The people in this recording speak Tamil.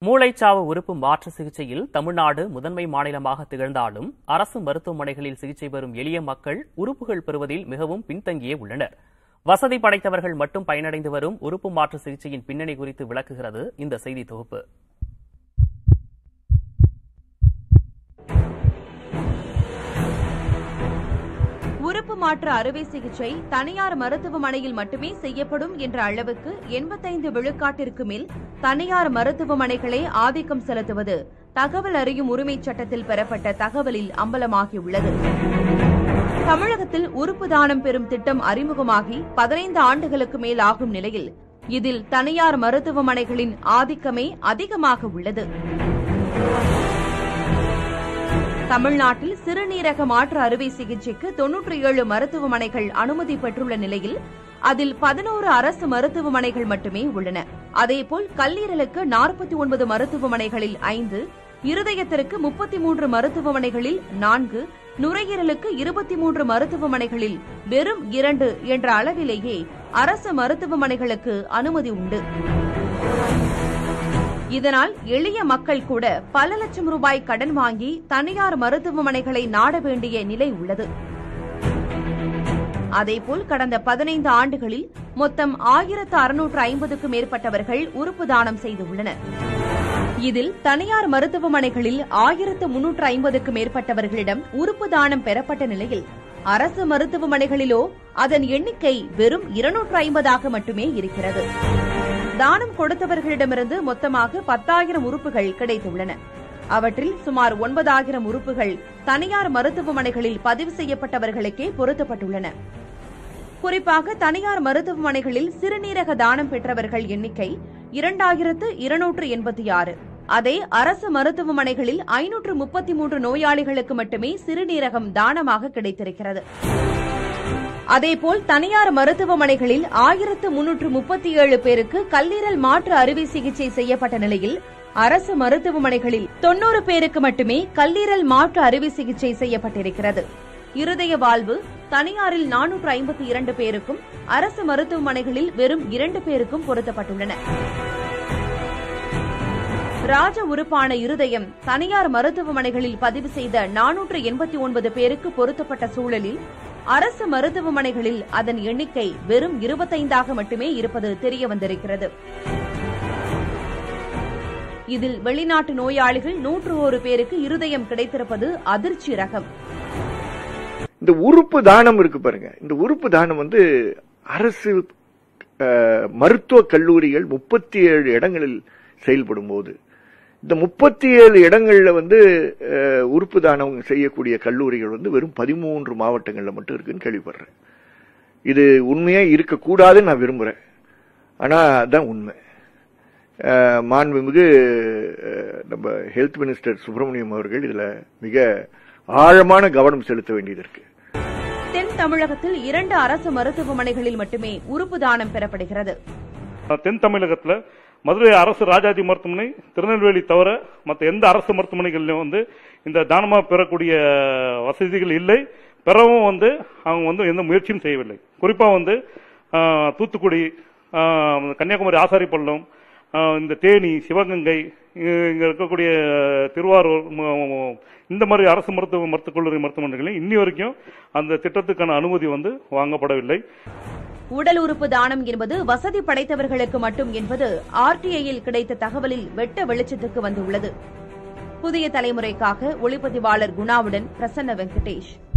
மூளைச்சாவு உறுப்பு மாற்று சிகிச்சையில் தமிழ்நாடு முதன்மை மாநிலமாக திகழ்ந்தாலும் அரசு மருத்துவமனைகளில் சிகிச்சை பெறும் எளிய மக்கள் உறுப்புகள் பெறுவதில் மிகவும் பின்தங்கியே உள்ளனர் வசதி படைத்தவர்கள் மட்டும் பயனடைந்து வரும் உறுப்பு மாற்று சிகிச்சையின் பின்னணி குறித்து விளக்குகிறது இந்த செய்தி தொகுப்பு உறுப்பு மாற்று அறுவை சிகிச்சை தனியார் மருத்துவமனையில் மட்டுமே செய்யப்படும் என்ற அளவுக்கு எண்பத்தைந்து விழுக்காட்டிற்கு மேல் தனியார் மருத்துவமனைகளே ஆதிக்கம் செலுத்துவது தகவல் அறியும் உரிமைச் சட்டத்தில் பெறப்பட்ட தகவலில் அம்பலமாகியுள்ளது தமிழகத்தில் உறுப்பு தானம் பெறும் திட்டம் அறிமுகமாகி பதினைந்து ஆண்டுகளுக்கு மேல் ஆகும் நிலையில் இதில் தனியார் மருத்துவமனைகளின் ஆதிக்கமே அதிகமாக உள்ளது தமிழ்நாட்டில் சிறுநீரக மாற்று அறுவை சிகிச்சைக்கு தொன்னூற்றி ஏழு மருத்துவமனைகள் அனுமதி பெற்றுள்ள நிலையில் அதில் பதினோரு அரசு மருத்துவமனைகள் மட்டுமே உள்ளன அதேபோல் கல்லீரலுக்கு நாற்பத்தி ஒன்பது மருத்துவமனைகளில் ஐந்து இருதயத்திற்கு முப்பத்தி மூன்று மருத்துவமனைகளில் நான்கு நுரையீரலுக்கு இருபத்தி மூன்று மருத்துவமனைகளில் வெறும் இரண்டு என்ற அளவிலேயே அரசு மருத்துவமனைகளுக்கு அனுமதி உண்டு இதனால் எளிய மக்கள் கூட பல லட்சம் ரூபாய் கடன் வாங்கி தனியார் மருத்துவமனைகளை நாட வேண்டிய நிலை உள்ளது அதேபோல் கடந்த பதினைந்து ஆண்டுகளில் மொத்தம் ஆயிரத்து அறுநூற்று ஐம்பதுக்கும் மேற்பட்டவர்கள் உறுப்பு தானம் செய்துள்ளனர் இதில் தனியார் மருத்துவமனைகளில் ஆயிரத்து முன்னூற்று ஐம்பதுக்கும் மேற்பட்டவர்களிடம் உறுப்பு தானம் பெறப்பட்ட நிலையில் அரசு மருத்துவமனைகளிலோ அதன் எண்ணிக்கை வெறும் இருநூற்று ஐம்பதாக மட்டுமே இருக்கிறது தானம் கொடுத்தவர்களிடமிருந்து மொத்தமாக பத்தாயிரம் உறுப்புகள் கிடைத்துள்ளன அவற்றில் சுமார் ஒன்பதாயிரம் உறுப்புகள் தனியார் மருத்துவமனைகளில் பதிவு செய்யப்பட்டவர்களுக்கே பொருத்தப்பட்டுள்ளன குறிப்பாக தனியார் மருத்துவமனைகளில் சிறுநீரக தானம் பெற்றவர்கள் எண்ணிக்கை இரண்டாயிரத்து இருநூற்று எண்பத்தி ஆறு அதே அரசு மருத்துவமனைகளில் ஐநூற்று முப்பத்தி மூன்று நோயாளிகளுக்கு மட்டுமே சிறுநீரகம் தானமாக கிடைத்திருக்கிறது அதேபோல் தனியார் மருத்துவமனைகளில் ஆயிரத்து முன்னூற்று முப்பத்தி ஏழு பேருக்கு கல்லீரல் மாற்று அறுவை சிகிச்சை செய்யப்பட்ட நிலையில் அரசு மருத்துவமனைகளில் தொன்னூறு பேருக்கு மட்டுமே கல்லீரல் மாற்று அறுவை சிகிச்சை செய்யப்பட்டிருக்கிறது இருதய வாழ்வு தனியாரில் நானூற்று ஐம்பத்தி இரண்டு பேருக்கும் அரசு மருத்துவமனைகளில் வெறும் இரண்டு பேருக்கும் பொருத்தப்பட்டுள்ளன ராஜ உறுப்பான இருதயம் தனியார் மருத்துவமனைகளில் பதிவு செய்த நானூற்று எண்பத்தி ஒன்பது பேருக்கு பொருத்தப்பட்ட சூழலில் அரசு மருத்துவமனைகளில் அதன் எண்ணிக்கை வெறும் இருபத்தைந்தாக மட்டுமே இருப்பது தெரிய வந்திருக்கிறது இதில் வெளிநாட்டு நோயாளிகள் நூற்று ஒரு பேருக்கு இருதயம் கிடைத்திருப்பது அதிர்ச்சி ரகம் இந்த உறுப்பு தானம் இருக்கு பாருங்க இந்த உறுப்பு தானம் வந்து அரசு அஹ், மருத்துவக் கல்லூரிகள் முப்பத்தி ஏழு இடங்களில் செயல்படும் போது இந்த முப்பத்தி ஏழு இடங்கள்ல வந்து அஹ், உறுப்பு தானம் செய்யக்கூடிய கல்லூரிகள் வந்து வெறும் பதிமூன்று மாவட்டங்கள்ல மட்டும் இருக்குன்னு கேள்விப்படுறேன் இது உண்மையா இருக்கக்கூடாதுன்னு நான் விரும்புறேன் ஆனா அதான் உண்மை அஹ், மாண்புமிகு அஹ், நம்ம ஹெல்த் மினிஸ்டர் சுப்பிரமணியம் அவர்கள் இதுல மிக ஆழமான கவனம் செலுத்த வேண்டியது இருக்கு தென் தமிழகத்தில் இரண்டு அரசு மருத்துவமனைகளில் மட்டுமே உறுப்பு தானம் பெறப்படுகிறது தென் தமிழகத்துல மதுரை அரசு ராஜாஜி மருத்துவமனை திருநெல்வேலி தவிர மற்ற எந்த அரசு மருத்துவமனைகளிலும் வந்து இந்த தானமா பெறக்கூடிய வசதிகள் இல்லை பெறவும் வந்து அவங்க வந்து எந்த முயற்சியும் செய்யவில்லை குறிப்பா வந்து ஆஹ், தூத்துக்குடி ஆஹ், கன்னியாகுமரி ஆசாரிப்பள்ளம் ஆஹ், இந்த தேனி சிவகங்கை இங்க இங்க இருக்கக்கூடிய திருவாரூர் ம- ம- இந்த மாதிரி அரசு மருத்துவ மருத்துவக் கல்லூரி மருத்துவமனைகளில் இன்னி வரைக்கும் அந்த திட்டத்துக்கான அனுமதி வந்து வாங்கப்படவில்லை உடல் உறுப்பு தானம் என்பது வசதி படைத்தவர்களுக்கு மட்டும் என்பது ஆர்டிஐயில் கிடைத்த தகவலில் வெட்ட வெளிச்சத்துக்கு வந்துள்ளது புதிய தலைமுறைக்காக ஒளிப்பதிவாளர் குணாவுடன் பிரசன்ன வெங்கடேஷ்